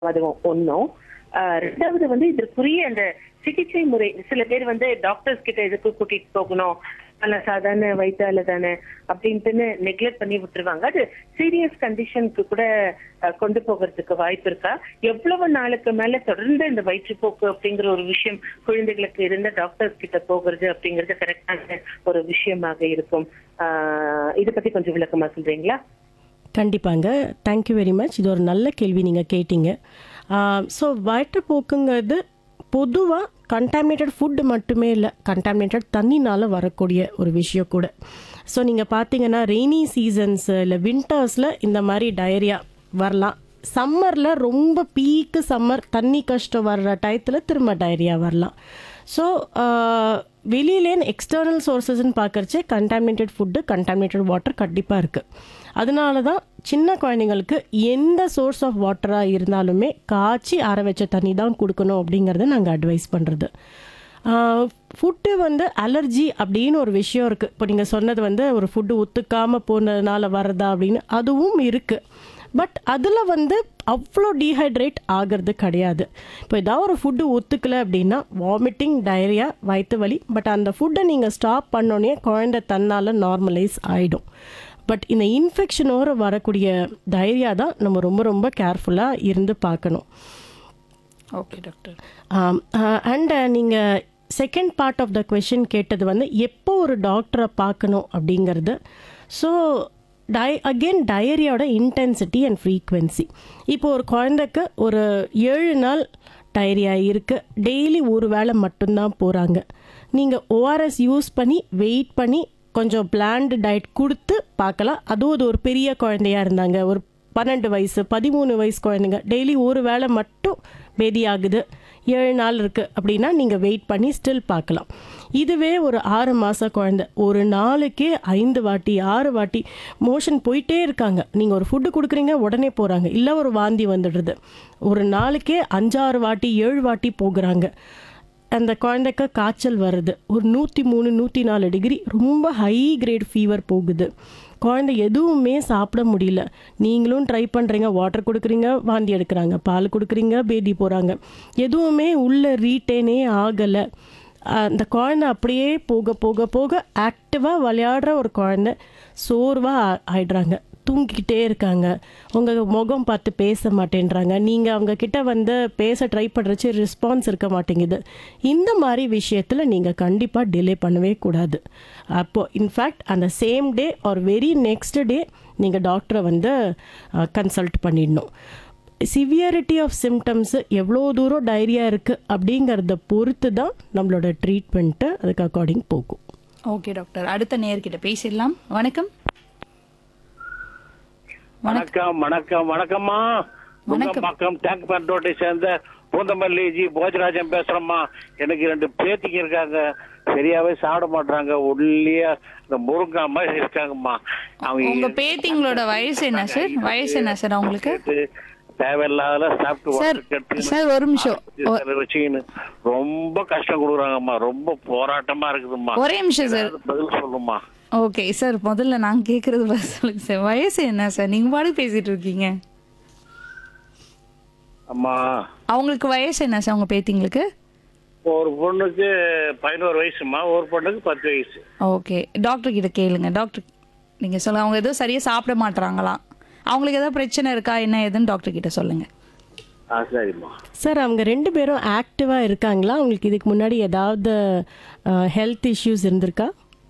அது ஒன்றும் ரெண்டாவது வந்து இதற்குரிய அந்த சிகிச்சை முறை சில பேர் வந்து டாக்டர்ஸ் கிட்ட எதுக்கு கூட்டிட்டு போகணும் ஆனா சாதாரண வயிற்றால தானே அப்படின்ட்டுன்னு நெக்லெக்ட் பண்ணி விட்டுருவாங்க அது சீரியஸ் கண்டிஷனுக்கு கூட அஹ், கொண்டு போகிறதுக்கு வாய்ப்பு இருக்கா எவ்வளவு நாளுக்கு மேல தொடர்ந்து இந்த வயிற்றுப்போக்கு அப்படிங்கிற ஒரு விஷயம் குழந்தைகளுக்கு இருந்த டாக்டர்ஸ் கிட்ட போகிறது அப்படிங்கிறது கரெக்டான ஒரு விஷயமாக இருக்கும் ஆஹ், இதை பத்தி கொஞ்சம் விளக்கமா சொல்றீங்களா கண்டிப்பாங்க தேங்க்யூ வெரி மச் இது ஒரு நல்ல கேள்வி நீங்கள் கேட்டீங்க ஸோ வயிற்றுப்போக்குங்கிறது பொதுவாக கண்டாமினேட்டட் ஃபுட்டு மட்டுமே இல்லை கண்டாமினேட்டட் தண்ணினால் வரக்கூடிய ஒரு விஷயம் கூட ஸோ நீங்கள் பார்த்தீங்கன்னா ரெய்னி சீசன்ஸ் இல்லை வின்டர்ஸில் இந்த மாதிரி டயரியா வரலாம் சம்மரில் ரொம்ப பீக்கு சம்மர் தண்ணி கஷ்டம் வர்ற டயத்தில் திரும்ப டயரியா வரலாம் ஸோ வெளியிலேன்னு எக்ஸ்டர்னல் சோர்சஸ்ன்னு பார்க்கறச்சே கண்டாமினேட்டட் ஃபுட்டு கண்டாமினேட்டட் வாட்டர் கண்டிப்பாக இருக்குது அதனால தான் சின்ன குழந்தைங்களுக்கு எந்த சோர்ஸ் ஆஃப் வாட்டராக இருந்தாலுமே காய்ச்சி ஆற வச்ச தண்ணி தான் கொடுக்கணும் அப்படிங்கிறத நாங்கள் அட்வைஸ் பண்ணுறது ஃபுட்டு வந்து அலர்ஜி அப்படின்னு ஒரு விஷயம் இருக்குது இப்போ நீங்கள் சொன்னது வந்து ஒரு ஃபுட்டு ஒத்துக்காமல் போனதுனால வரதா அப்படின்னு அதுவும் இருக்குது பட் அதில் வந்து அவ்வளோ டீஹைட்ரேட் ஆகிறது கிடையாது இப்போ ஏதாவது ஒரு ஃபுட்டு ஒத்துக்கலை அப்படின்னா வாமிட்டிங் டயரியா வயிற்று வலி பட் அந்த ஃபுட்டை நீங்கள் ஸ்டாப் பண்ணோன்னே குழந்தை தன்னால் நார்மலைஸ் ஆகிடும் பட் இந்த இன்ஃபெக்ஷனோட வரக்கூடிய டைரியா தான் நம்ம ரொம்ப ரொம்ப கேர்ஃபுல்லாக இருந்து பார்க்கணும் ஓகே டாக்டர் அண்ட் நீங்கள் second part of the question கேட்டது வந்து எப்போ ஒரு டாக்டரை பார்க்கணும் அப்படிங்கிறது ஸோ டை அகெயின் டயரியோட இன்டென்சிட்டி அண்ட் ஃப்ரீக்வன்சி இப்போ ஒரு குழந்தைக்கு ஒரு ஏழு நாள் டயரியா இருக்குது டெய்லி ஒரு வேளை மட்டும்தான் போகிறாங்க நீங்கள் ஓஆர்எஸ் யூஸ் பண்ணி வெயிட் பண்ணி கொஞ்சம் பிளான்டு டயட் கொடுத்து பார்க்கலாம் அதுவும் அது ஒரு பெரிய குழந்தையா இருந்தாங்க ஒரு பன்னெண்டு வயசு பதிமூணு வயசு குழந்தைங்க டெய்லி ஒரு வேளை மட்டும் பேதி ஆகுது ஏழு நாள் இருக்குது அப்படின்னா நீங்கள் வெயிட் பண்ணி ஸ்டில் பார்க்கலாம் இதுவே ஒரு ஆறு மாத குழந்தை ஒரு நாளுக்கே ஐந்து வாட்டி ஆறு வாட்டி மோஷன் போயிட்டே இருக்காங்க நீங்கள் ஒரு ஃபுட்டு கொடுக்குறீங்க உடனே போகிறாங்க இல்லை ஒரு வாந்தி வந்துடுது ஒரு நாளுக்கே அஞ்சாறு வாட்டி ஏழு வாட்டி போகிறாங்க அந்த குழந்தைக்கு காய்ச்சல் வருது ஒரு நூற்றி மூணு நூற்றி நாலு டிகிரி ரொம்ப ஹை கிரேட் ஃபீவர் போகுது குழந்தை எதுவுமே சாப்பிட முடியல நீங்களும் ட்ரை பண்ணுறீங்க வாட்டர் கொடுக்குறீங்க வாந்தி எடுக்கிறாங்க பால் கொடுக்குறீங்க பேதி போகிறாங்க எதுவுமே உள்ள ரீட்டேனே ஆகலை அந்த குழந்தை அப்படியே போக போக போக ஆக்டிவாக விளையாடுற ஒரு குழந்தை சோர்வாக ஆயிடுறாங்க தூங்கிக்கிட்டே இருக்காங்க உங்கள் முகம் பார்த்து பேச மாட்டேன்றாங்க நீங்கள் அவங்க கிட்ட வந்து பேச ட்ரை பண்ணுறச்சு ரெஸ்பான்ஸ் இருக்க மாட்டேங்குது இந்த மாதிரி விஷயத்தில் நீங்கள் கண்டிப்பாக டிலே பண்ணவே கூடாது அப்போது இன்ஃபேக்ட் அந்த same day or very next day நீங்கள் டாக்டரை வந்து கன்சல்ட் பண்ணிடணும் சிவியரிட்டி ஆஃப் சிம்டம்ஸு எவ்வளோ தூரம் டைரியா இருக்குது அப்படிங்கிறத பொறுத்து தான் நம்மளோட ட்ரீட்மெண்ட்டு அதுக்கு அக்கார்டிங் போகும் ஓகே டாக்டர் அடுத்த நேர்கிட்ட பேசிடலாம் வணக்கம் வணக்கம் வணக்கம் வணக்கம்மா வணக்கம். பக்கம் டேங்க் பண்டோட்டை சேர்ந்த பூந்தமல்லி ஜி போஜராஜன் பேசுறேம்மா எனக்கு ரெண்டு பேத்திங்க இருக்காங்க சரியாவே சாப்பிட மாட்டாங்க ஒல்லியா இந்த முருங்கா மாதிரி இருக்காங்கம்மா உங்க பேத்திங்களோட வயசு என்ன சார் வயசு என்ன சார் அவங்களுக்கு கேட்டு தேவையில்லாத சாப்பிட்டு சார், உடம்பு கெட்டு சார், ஒரு நிமிஷம். சில வச்சுக்கின்னு ரொம்ப கஷ்டம் கொடுக்குறாங்கம்மா ரொம்ப போராட்டமா இருக்குதும்மா ஒரே நிமிஷம் சார் ஏதாவது பதில் சொல்லுமா ஓகே சார் முதல்ல நான் கேட்கறது பதில் சொல்லுங்க சார் வயசு என்ன சார் நீங்க பாடு பேசிட்டு இருக்கீங்க அம்மா அவங்களுக்கு வயசு என்ன சார் உங்க பேத்திங்களுக்கு ஒரு பொண்ணுக்கு பதினோரு வயசுமா ஒரு பொண்ணுக்கு பத்து வயசு ஓகே டாக்டர் கிட்ட கேளுங்க டாக்டர் நீங்க சொல்லுங்க அவங்க ஏதோ சரியா சாப்பிட மாட்றாங்களாம் அவங்களுக்கு ஏதாவது பிரச்சனை இருக்கா என்ன ஏதுன்னு டாக்டர் கிட்ட சொல்லுங்க ஆ சரிம்மா சார் அவங்க ரெண்டு பேரும் ஆக்டிவாக இருக்காங்களா அவங்களுக்கு இதுக்கு முன்னாடி ஏதாவது ஹெல்த் இஷ்யூஸ் இருந்திருக்கா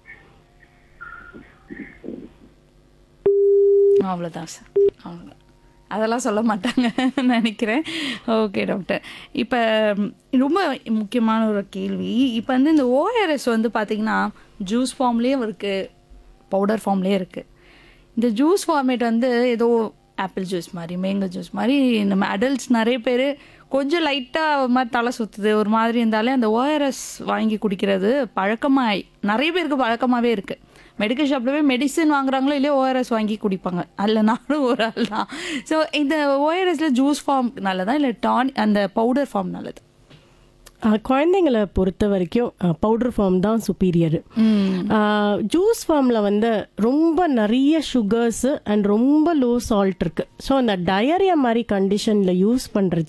அவ்வளோதான் சார் அவ்வளோதான் அதெல்லாம் சொல்ல மாட்டாங்க நினைக்கிறேன் ஓகே டாக்டர் இப்போ ரொம்ப முக்கியமான ஒரு கேள்வி இப்போ வந்து இந்த ஓஆர்எஸ் வந்து பார்த்தீங்கன்னா ஜூஸ் ஃபார்ம்லேயும் இருக்குது பவுடர் ஃபார்ம்லேயும் இருக்குது இந்த ஜூஸ் ஃபார்மேட் வந்து ஏதோ ஆப்பிள் ஜூஸ் மாதிரி மேங்கோ ஜூஸ் மாதிரி நம்ம அடல்ட்ஸ் நிறைய பேர் கொஞ்சம் லைட்டாக ஒரு மாதிரி தலை சுற்றுது ஒரு மாதிரி இருந்தாலே அந்த ஓஆர்எஸ் வாங்கி குடிக்கிறது பழக்கமாகி நிறைய பேருக்கு பழக்கமாகவே இருக்குது மெடிக்கல் ஷாப்ல போய் மெடிசன் வாங்குறாங்களோ இல்லையோ ஓஆர்எஸ் வாங்கி குடிப்பாங்க அதில் நானும் ஒரு ஆள் தான் ஸோ இந்த ஓஆர்எஸ்ல ஜூஸ் ஃபார்ம் நல்லதா இல்லை டான் அந்த பவுடர் ஃபார்ம் நல்லது அஹ், குழந்தைங்களை பொறுத்த வரைக்கும் பவுடர் ஃபார்ம் தான் சுப்பீரியர் ஜூஸ் ஃபார்மில் வந்து ரொம்ப நிறைய சுகர்ஸு அண்ட் ரொம்ப லோ சால்ட் இருக்குது ஸோ அந்த டயரியா மாதிரி கண்டிஷனில் யூஸ் பண்ணுறச்ச